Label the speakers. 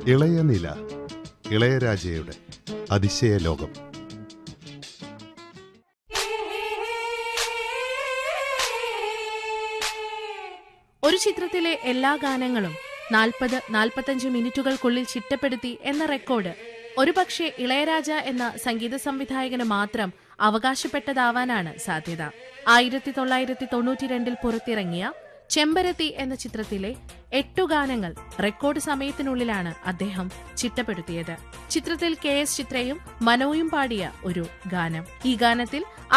Speaker 1: ഇളയ നില ഇളയരാജയുടെ അതിശയ ലോകം
Speaker 2: ഒരു ചിത്രത്തിലെ എല്ലാ ഗാനങ്ങളും നാൽപ്പത് നാൽപ്പത്തഞ്ച് മിനിറ്റുകൾക്കുള്ളിൽ ചിട്ടപ്പെടുത്തി എന്ന റെക്കോർഡ് ഒരുപക്ഷെ ഇളയരാജ എന്ന സംഗീത സംവിധായകന് മാത്രം അവകാശപ്പെട്ടതാവാനാണ് സാധ്യത ആയിരത്തി തൊള്ളായിരത്തി തൊണ്ണൂറ്റിരണ്ടിൽ പുറത്തിറങ്ങിയ ചെമ്പരത്തി എന്ന ചിത്രത്തിലെ എട്ടു ഗാനങ്ങൾ റെക്കോർഡ് സമയത്തിനുള്ളിലാണ് അദ്ദേഹം ചിട്ടപ്പെടുത്തിയത് ചിത്രത്തിൽ കെ എസ് ചിത്രയും മനോയും പാടിയ ഒരു ഗാനം ഈ ഗാനത്തിൽ